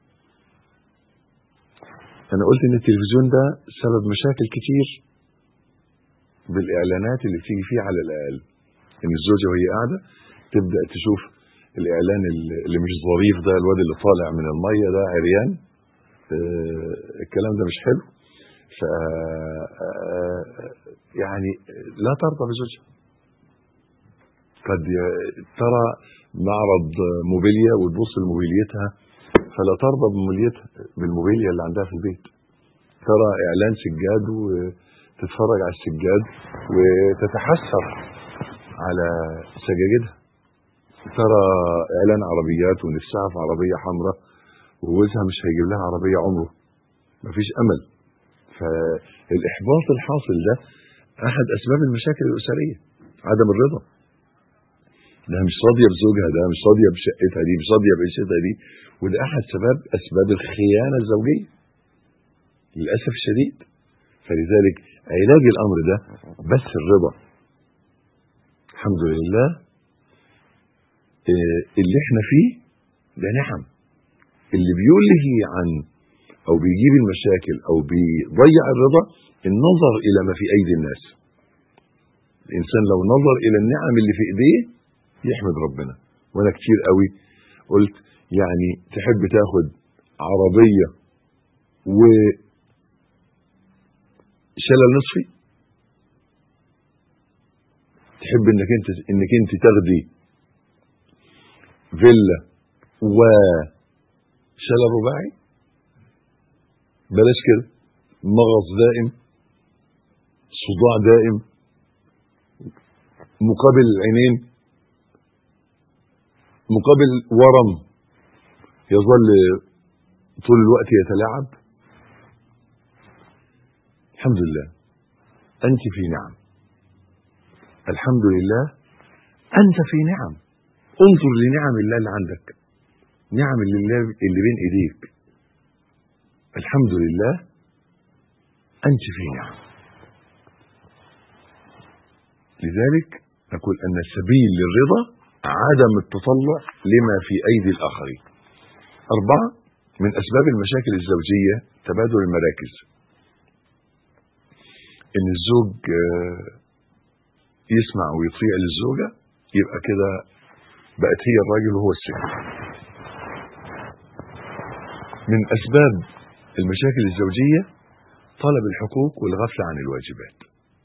انا قلت ان التلفزيون ده سبب مشاكل كتير بالاعلانات اللي بتيجي فيه على الاقل ان الزوجة وهي قاعدة تبدأ تشوف الاعلان اللي مش ظريف ده الواد اللي طالع من المية ده عريان آه الكلام ده مش حلو ف يعني لا ترضى بزوجها قد ترى معرض موبيليا وتبص لموبيليتها فلا ترضى بموبيليتها بالموبيليا اللي عندها في البيت ترى اعلان سجاد وتتفرج على السجاد وتتحسر على سجاجدها ترى اعلان عربيات ونفسها في عربيه حمراء وجوزها مش هيجيب لها عربيه عمره مفيش امل فالاحباط الحاصل ده احد اسباب المشاكل الاسريه عدم الرضا ده مش راضيه بزوجها ده مش راضيه بشقتها دي مش راضيه بعيشتها دي وده احد سبب اسباب الخيانه الزوجيه للاسف الشديد فلذلك علاج الامر ده بس الرضا الحمد لله اللي احنا فيه ده نعم اللي بيلهي عن او بيجيب المشاكل او بيضيع الرضا النظر الى ما في ايدي الناس الانسان لو نظر الى النعم اللي في ايديه يحمد ربنا وانا كتير قوي قلت يعني تحب تاخد عربيه و شلل نصفي تحب انك انت انك انت تاخدي فيلا و شلل رباعي بلاش كده مغص دائم صداع دائم مقابل العينين مقابل ورم يظل طول الوقت يتلاعب الحمد لله أنت في نعم الحمد لله أنت في نعم انظر لنعم الله اللي عندك نعم الله اللي بين إيديك الحمد لله أنت في نعم لذلك نقول أن السبيل للرضا عدم التطلع لما في أيدي الآخرين أربعة من أسباب المشاكل الزوجية تبادل المراكز إن الزوج يسمع ويطيع للزوجة يبقى كده بقت هي الراجل وهو الست من أسباب المشاكل الزوجية طلب الحقوق والغفلة عن الواجبات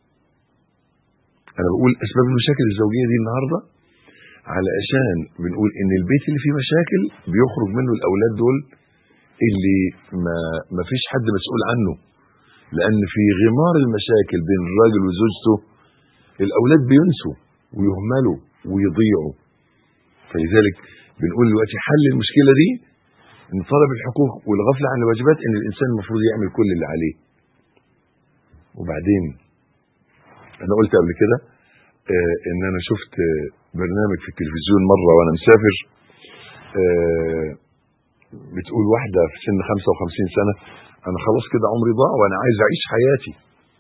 أنا بقول أسباب المشاكل الزوجية دي النهاردة علشان بنقول إن البيت اللي فيه مشاكل بيخرج منه الأولاد دول اللي ما, ما فيش حد مسؤول عنه لأن في غمار المشاكل بين الراجل وزوجته الأولاد بينسوا ويهملوا ويضيعوا فلذلك بنقول دلوقتي حل المشكلة دي ان طلب الحقوق والغفله عن الواجبات ان الانسان المفروض يعمل كل اللي عليه وبعدين انا قلت قبل كده آه ان انا شفت آه، برنامج في التلفزيون مره وانا مسافر آه بتقول واحده في سن 55 سنه انا خلاص كده عمري ضاع وانا عايز اعيش حياتي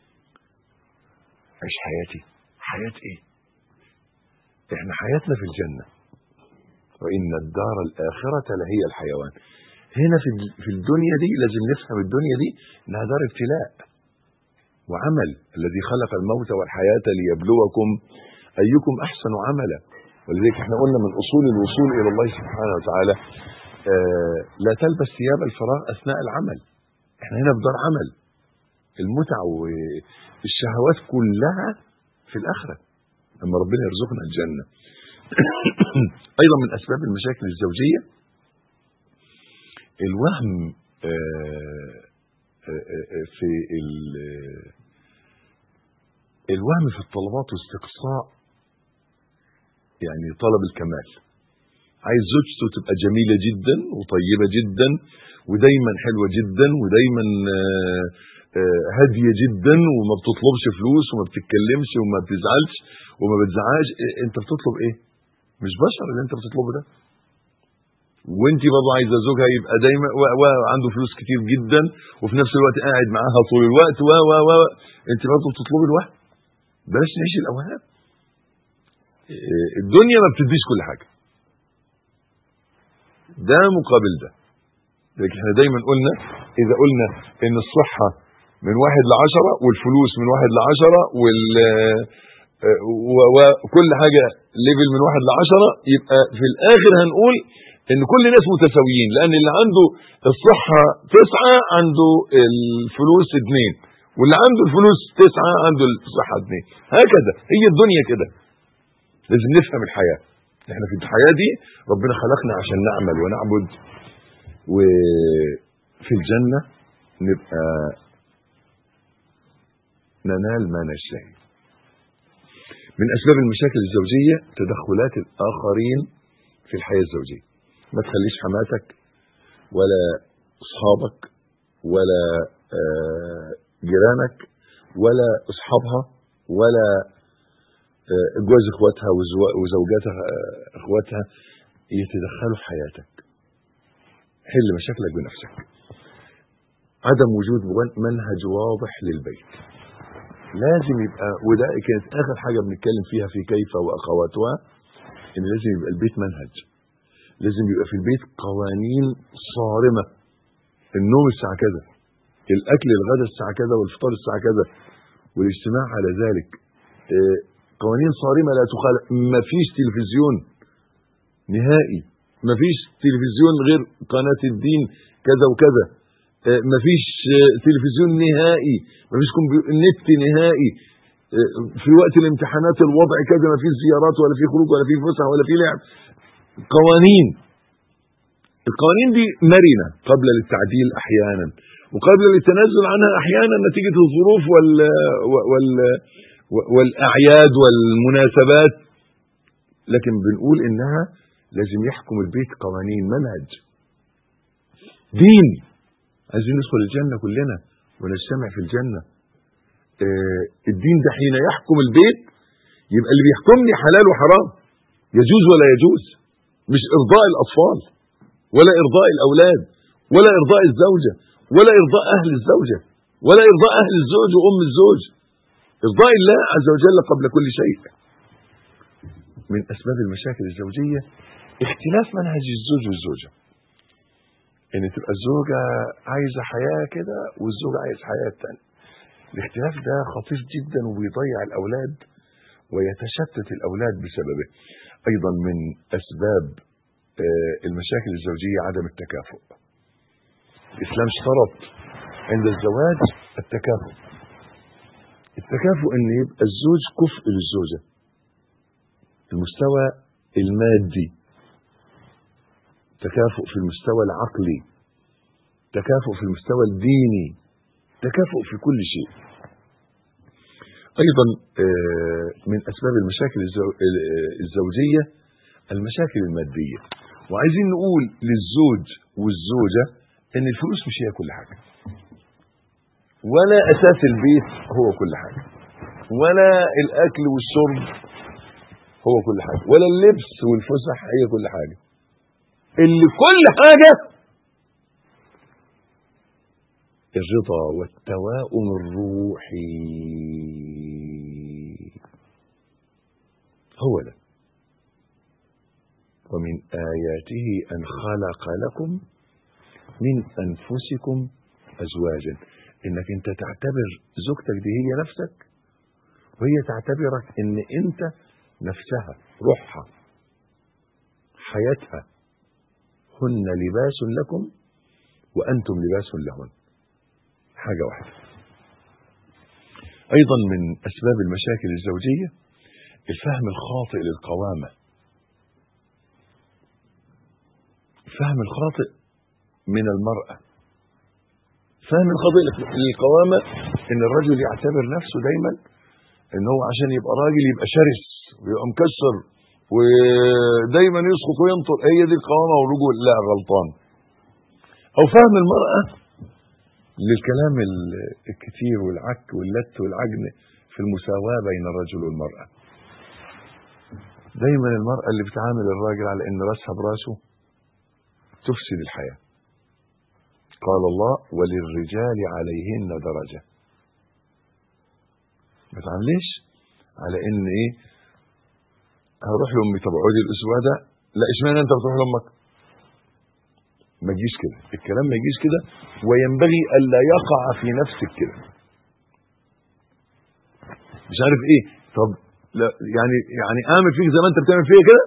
اعيش حياتي حياه ايه احنا حياتنا في الجنه وان الدار الاخره لهي الحيوان هنا في ال- في الدنيا دي لازم نفهم الدنيا دي انها دار ابتلاء وعمل الذي خلق الموت والحياه ليبلوكم ايكم احسن عملا ولذلك احنا قلنا من اصول الوصول الى الله سبحانه وتعالى آه لا تلبس ثياب الفراغ اثناء العمل احنا هنا في دار عمل المتع والشهوات كلها في الاخره لما ربنا يرزقنا الجنه ايضا من اسباب المشاكل الزوجيه الوهم آه، آه، آه، في ال- الوهم في الطلبات واستقصاء يعني طلب الكمال عايز زوجته تبقى جميلة جدا وطيبة جدا ودايما حلوة جدا ودايما آه، آه، هادية جدا وما بتطلبش فلوس وما بتتكلمش وما بتزعلش وما بتزعقش إيه، انت بتطلب ايه مش بشر اللي انت بتطلبه ده وانت برضه عايزه زوجها يبقى دايما و- وعنده فلوس كتير جدا وفي نفس الوقت قاعد معاها طول الوقت و و و انت برضه بتطلبي الوهم بلاش نعيش الاوهام إيه، الدنيا ما بتديش كل حاجه ده مقابل ده لكن احنا دايما قلنا اذا قلنا ان الصحه من واحد لعشرة والفلوس من واحد لعشرة وال آه، و- وكل حاجه ليفل من واحد لعشرة يبقى في الاخر هنقول ان كل الناس متساويين لان اللي عنده الصحه تسعه عنده الفلوس اثنين واللي عنده الفلوس تسعه عنده الصحه اثنين هكذا هي الدنيا كده لازم نفهم الحياه احنا في الحياه دي ربنا خلقنا عشان نعمل ونعبد وفي الجنه نبقى ننال ما نشتهي من اسباب المشاكل الزوجيه تدخلات الاخرين في الحياه الزوجيه ما تخليش حماتك ولا اصحابك ولا آه، جيرانك ولا اصحابها ولا آه، جواز اخواتها وزو- وزوجاتها آه، اخواتها يتدخلوا في حياتك حل مشاكلك بنفسك عدم وجود ون- منهج واضح للبيت لازم يبقى وده كانت اخر حاجه بنتكلم فيها في كيف واخواتها ان لازم يبقى البيت منهج لازم يبقى في البيت قوانين صارمه النوم الساعه كذا الاكل الغداء الساعه كذا والفطار الساعه كذا والاجتماع على ذلك آه، قوانين صارمه لا تخالف مفيش تلفزيون نهائي مفيش تلفزيون غير قناه الدين كذا وكذا آه، مفيش آه، تلفزيون نهائي مفيش كمبيو- نت نهائي آه، في وقت الامتحانات الوضع كذا مفيش زيارات ولا في خروج ولا في فسح ولا في لعب قوانين القوانين دي مرنه قبل للتعديل احيانا وقبل للتنازل عنها احيانا نتيجه الظروف وال وال والاعياد والمناسبات لكن بنقول انها لازم يحكم البيت قوانين منهج دين عايزين ندخل الجنه كلنا ونجتمع في الجنه آه، الدين ده حين يحكم البيت يبقى اللي بيحكمني حلال وحرام يجوز ولا يجوز مش ارضاء الاطفال ولا ارضاء الاولاد ولا ارضاء الزوجه ولا ارضاء اهل الزوجه ولا ارضاء اهل الزوج وام الزوج ارضاء الله عز وجل قبل كل شيء من اسباب المشاكل الزوجيه اختلاف منهج الزوج والزوجه ان تبقى الزوجه عايزه حياه كده والزوج عايز حياه تانية الاختلاف ده خطير جدا وبيضيع الاولاد ويتشتت الاولاد بسببه ايضا من اسباب آه، المشاكل الزوجيه عدم التكافؤ الاسلام اشترط عند الزواج التكافؤ التكافؤ ان يبقى الزوج كفء للزوجه المستوى المادي تكافؤ في المستوى العقلي تكافؤ في المستوى الديني تكافؤ في كل شيء ايضا آه، من اسباب المشاكل الزو- آه، الزوجيه المشاكل الماديه وعايزين نقول للزوج والزوجه ان الفلوس مش هي كل حاجه ولا اساس البيت هو كل حاجه ولا الاكل والشرب هو كل حاجه ولا اللبس والفسح هي كل حاجه اللي كل حاجه الرضا والتواؤم الروحي هو ده ومن آياته أن خلق لكم من أنفسكم أزواجا إنك أنت تعتبر زوجتك دي هي نفسك وهي تعتبرك إن أنت نفسها روحها حياتها هن لباس لكم وأنتم لباس لهن حاجة واحدة أيضا من أسباب المشاكل الزوجية الفهم الخاطئ للقوامة الفهم الخاطئ من المرأة فهم الخاطئ للقوامة ان الرجل يعتبر نفسه دايما ان هو عشان يبقى راجل يبقى شرس ويبقى مكسر ودايما يسقط وينطر هي دي القوامة والرجل لا غلطان او فهم المرأة للكلام الكتير والعك واللت والعجن في المساواة بين الرجل والمرأة دايما المرأة اللي بتعامل الراجل على ان راسها براسه تفسد الحياة قال الله وللرجال عليهن درجة ما تعمليش على ان ايه هروح لامي طب اقعدي الاسبوع ده لا اشمعنى انت بتروح لامك ما تجيش كده الكلام ما يجيش كده وينبغي الا يقع في نفسك كده مش عارف ايه طب لا يعني يعني اعمل فيك زي ما انت بتعمل فيا كده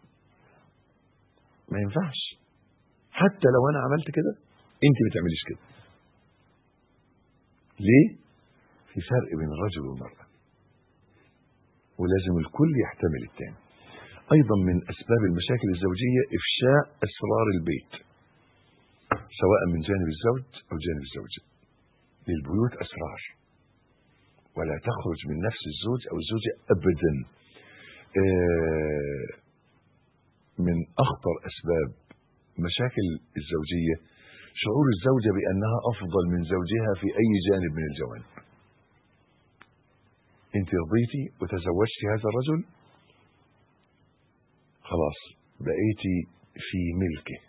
ما ينفعش حتى لو انا عملت كده انت ما تعمليش كده ليه في فرق بين الرجل والمرأة ولازم الكل يحتمل التاني ايضا من اسباب المشاكل الزوجية افشاء اسرار البيت سواء من جانب الزوج او جانب الزوجة للبيوت اسرار ولا تخرج من نفس الزوج او الزوجة ابدا آه من اخطر اسباب مشاكل الزوجية شعور الزوجة بأنها أفضل من زوجها في أي جانب من الجوانب أنت رضيتي وتزوجتي هذا الرجل خلاص بقيتي في ملكه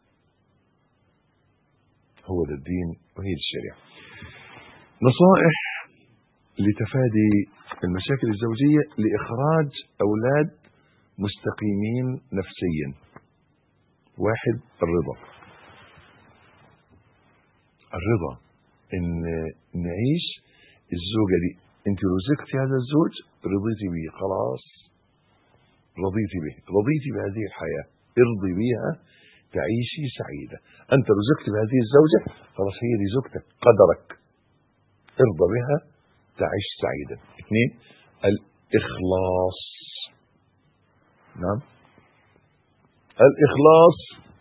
هو ده الدين وهي دي الشريعة نصائح لتفادي المشاكل الزوجية لإخراج أولاد مستقيمين نفسيا واحد الرضا الرضا ان نعيش الزوجة دي انت رزقتي هذا الزوج رضيتي به خلاص رضيتي به رضيتي بهذه الحياة ارضي بها تعيشي سعيدة انت رزقت بهذه الزوجة خلاص هي دي زوجتك قدرك ارضى بها تعيش سعيدا اثنين الاخلاص نعم الإخلاص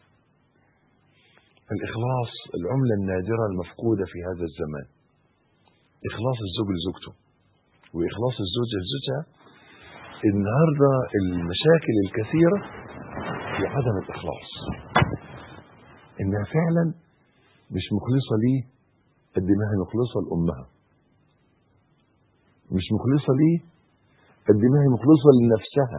الإخلاص العملة النادرة المفقودة في هذا الزمان إخلاص الزوج لزوجته وإخلاص الزوجة لزوجها النهاردة المشاكل الكثيرة في عدم الإخلاص إنها فعلا مش مخلصة ليه قد ما هي مخلصة لأمها مش مخلصة ليه قد ما هي مخلصة لنفسها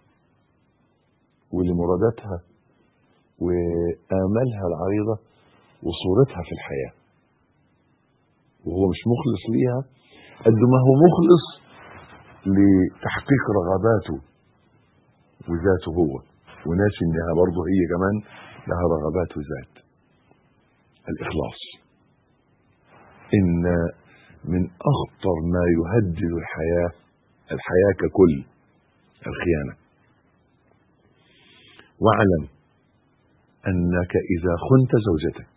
ولمراداتها وآمالها العريضة وصورتها في الحياة وهو مش مخلص ليها قد ما هو مخلص لتحقيق رغباته وذاته هو وناسي انها برضه هي كمان لها رغبات وذات الإخلاص إن من أخطر ما يهدد الحياة الحياة ككل الخيانة واعلم أنك إذا خنت زوجتك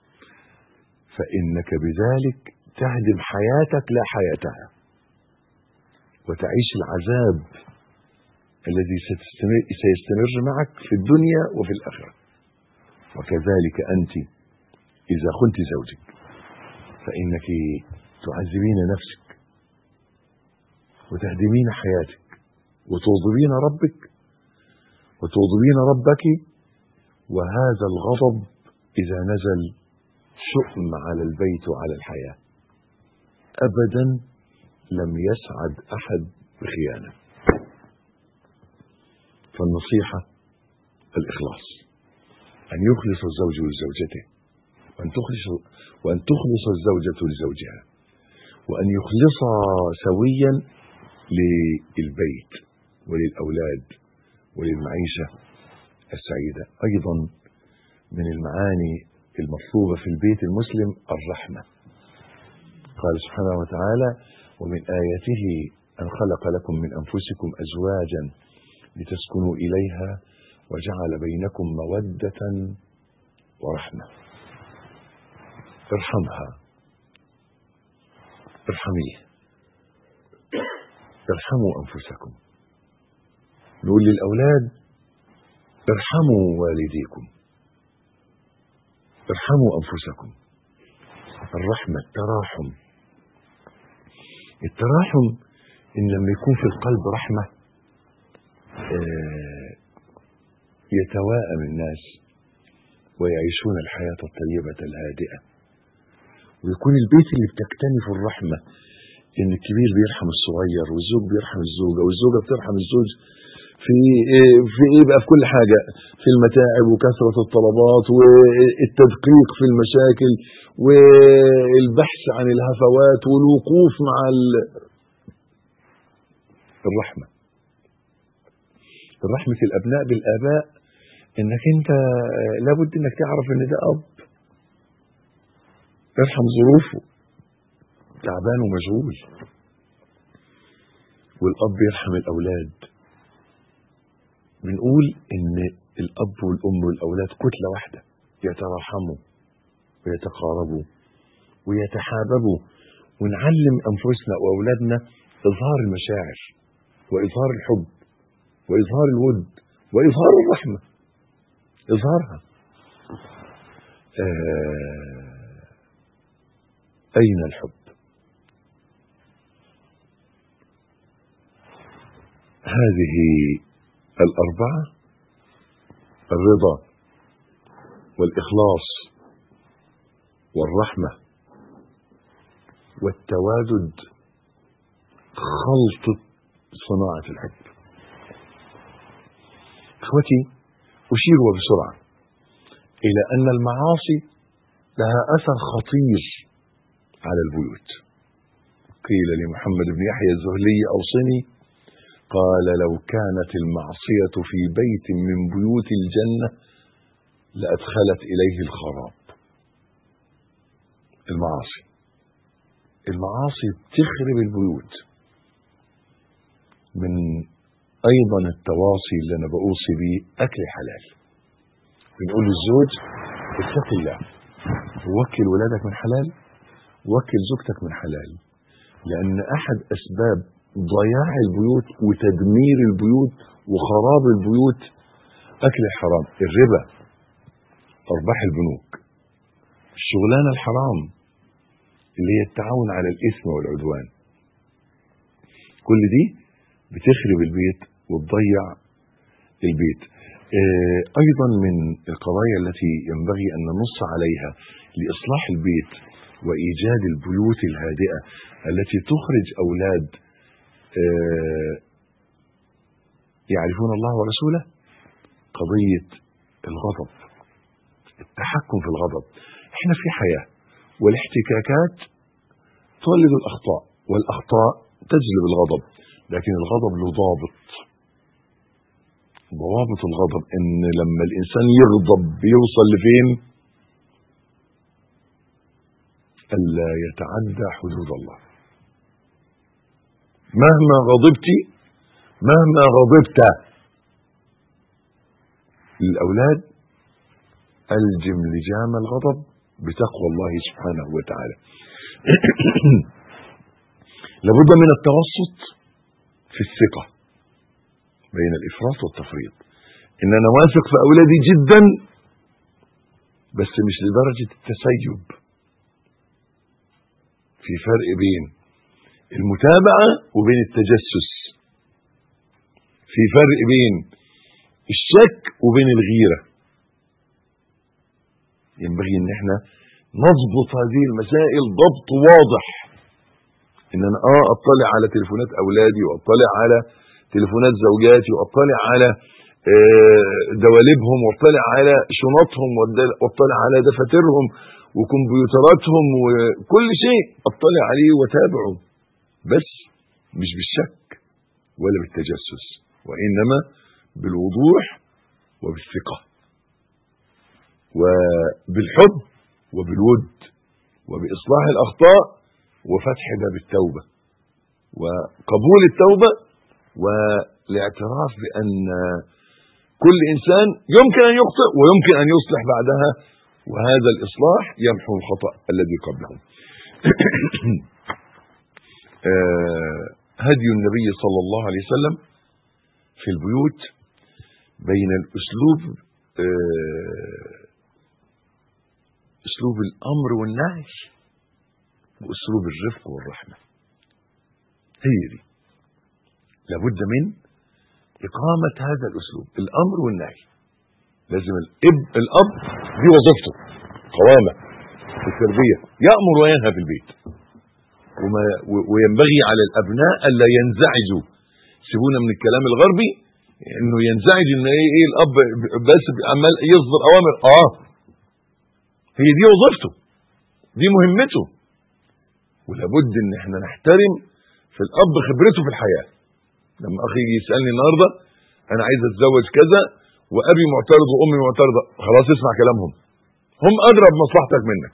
فإنك بذلك تهدم حياتك لا حياتها وتعيش العذاب الذي ستستمر سيستمر معك في الدنيا وفي الآخرة وكذلك أنت إذا خنت زوجك فإنك تعذبين نفسك وتهدمين حياتك وتغضبين ربك وتغضبين ربك وهذا الغضب إذا نزل شؤم على البيت وعلى الحياة أبدا لم يسعد أحد بخيانة فالنصيحة الإخلاص أن يخلص الزوج لزوجته وأن تخلص وأن تخلص الزوجة لزوجها وأن يخلص سويا للبيت وللأولاد وللمعيشة السعيدة أيضا من المعاني المطلوبة في البيت المسلم الرحمة قال سبحانه وتعالى ومن آياته أن خلق لكم من أنفسكم أزواجا لتسكنوا إليها وجعل بينكم مودة ورحمة ارحمها ارحميه ارحموا أنفسكم نقول للأولاد ارحموا والديكم ارحموا أنفسكم الرحمة التراحم التراحم إن لما يكون في القلب رحمة آه، يتواءم الناس ويعيشون الحياة الطيبة الهادئة ويكون البيت اللي بتكتنف الرحمة إن الكبير بيرحم الصغير والزوج بيرحم الزوجة والزوجة بترحم الزوج في إيه في ايه بقى في كل حاجة في المتاعب وكثرة الطلبات والتدقيق في المشاكل والبحث عن الهفوات والوقوف مع ال- الرحمة رحمة الأبناء بالآباء إنك أنت لابد إنك تعرف إن ده أب ارحم ظروفه تعبان ومشغول والأب يرحم الأولاد بنقول إن الأب والأم والأولاد كتلة واحدة يتراحموا ويتقاربوا ويتحاببوا ونعلم أنفسنا وأولادنا إظهار المشاعر وإظهار الحب وإظهار الود وإظهار الرحمة إظهارها آه أين الحب هذه الأربعة الرضا والإخلاص والرحمة والتوادد خلط صناعة الحب اخوتي اشير وبسرعه الى ان المعاصي لها اثر خطير على البيوت قيل لمحمد بن يحيى الزهلي اوصني قال لو كانت المعصيه في بيت من بيوت الجنه لادخلت اليه الخراب المعاصي المعاصي بتخرب البيوت من ايضا التواصي اللي انا بوصي بيه اكل حلال بنقول للزوج اتق الله وكل ولادك من حلال وكل زوجتك من حلال لان احد اسباب ضياع البيوت وتدمير البيوت وخراب البيوت اكل الحرام الربا ارباح البنوك الشغلانه الحرام اللي هي التعاون على الاثم والعدوان كل دي بتخرب البيت وتضيع البيت آه، ايضا من القضايا التي ينبغي ان ننص عليها لاصلاح البيت وايجاد البيوت الهادئه التي تخرج اولاد آه، يعرفون الله ورسوله قضيه الغضب التحكم في الغضب احنا في حياه والاحتكاكات تولد الاخطاء والاخطاء تجلب الغضب لكن الغضب له ضابط ضوابط الغضب ان لما الانسان يغضب بيوصل لفين الا يتعدى حدود الله مهما غضبت مهما غضبت للاولاد الجم لجام الغضب بتقوى الله سبحانه وتعالى لابد من التوسط في الثقة بين الإفراط والتفريط إن أنا واثق في أولادي جدا بس مش لدرجة التسيب في فرق بين المتابعة وبين التجسس في فرق بين الشك وبين الغيرة ينبغي ان احنا نضبط هذه المسائل ضبط واضح ان انا اه اطلع على تليفونات اولادي واطلع على تليفونات زوجاتي واطلع على آه، دواليبهم واطلع على شنطهم واد- واطلع على دفاترهم وكمبيوتراتهم وكل شيء اطلع عليه وتابعه بس مش بالشك ولا بالتجسس وانما بالوضوح وبالثقه وبالحب وبالود وباصلاح الاخطاء وفتح باب التوبه وقبول التوبه والاعتراف بان كل انسان يمكن ان يخطئ ويمكن ان يصلح بعدها وهذا الاصلاح يمحو الخطا الذي قبله آه، هدي النبي صلى الله عليه وسلم في البيوت بين الاسلوب آه، اسلوب الامر والنهي واسلوب الرفق والرحمه هي دي لابد من اقامه هذا الاسلوب الامر والنهي لازم الاب الاب دي وظيفته قوامه في التربيه يامر وينهى في البيت وما و- وينبغي على الابناء الا ينزعجوا سيبونا من الكلام الغربي انه ينزعج ان ايه, إيه الاب بس عمال يصدر اوامر اه هي دي وظيفته دي مهمته ولابد ان احنا نحترم في الاب خبرته في الحياه لما اخي يجي يسالني النهارده انا عايز اتزوج كذا وابي معترض وامي معترضه خلاص اسمع كلامهم هم ادرى بمصلحتك منك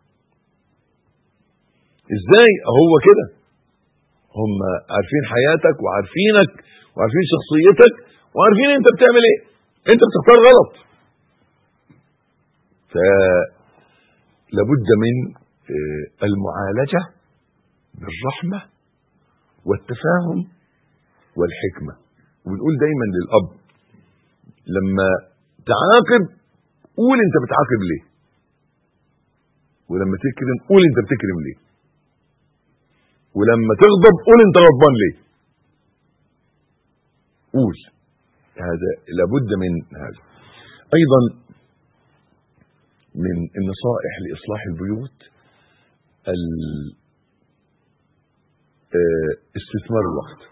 ازاي هو كده هم عارفين حياتك وعارفينك وعارفين شخصيتك وعارفين انت بتعمل ايه انت بتختار غلط فلابد من آه، المعالجه بالرحمه والتفاهم والحكمه وبنقول دايما للاب لما تعاقب قول انت بتعاقب ليه ولما تكرم قول انت بتكرم ليه ولما تغضب قول انت غضبان ليه قول هذا لابد من هذا ايضا من النصائح لاصلاح البيوت ال- آه، استثمار الوقت